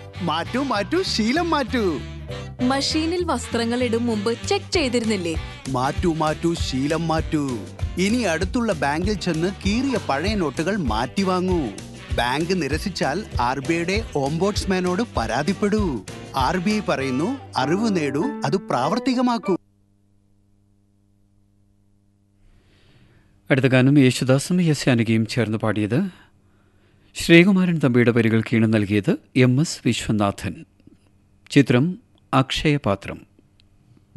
മാറ്റൂ മാറ്റൂ ശീലം മാറ്റൂ മഷീനിൽ വസ്ത്രങ്ങൾ ഇടും മുമ്പ് ചെക്ക് ചെയ്തിരുന്നില്ലേ മാറ്റൂ മാറ്റൂ ശീലം മാറ്റൂ ഇനി അടുത്തുള്ള ബാങ്കിൽ ചെന്ന് കീറിയ പഴയ നോട്ടുകൾ മാറ്റി വാങ്ങൂ ബാങ്ക് നിരസിച്ചാൽ ആർ ബി ഐയുടെ ഓംബോട്സ്മാനോട് പരാതിപ്പെടൂ ആർ ബി ഐ പറയുന്നു അറിവ് നേടൂ അത് പ്രാവർത്തികമാക്കൂ അടുത്ത ഗാനം യേശുദാസും യസ്യാനികയും ചേർന്ന് പാടിയത് ശ്രീകുമാരൻ തമ്പിയുടെ വരികൾ കീണ് നൽകിയത് എം എസ് വിശ്വനാഥൻ ചിത്രം അക്ഷയപാത്രം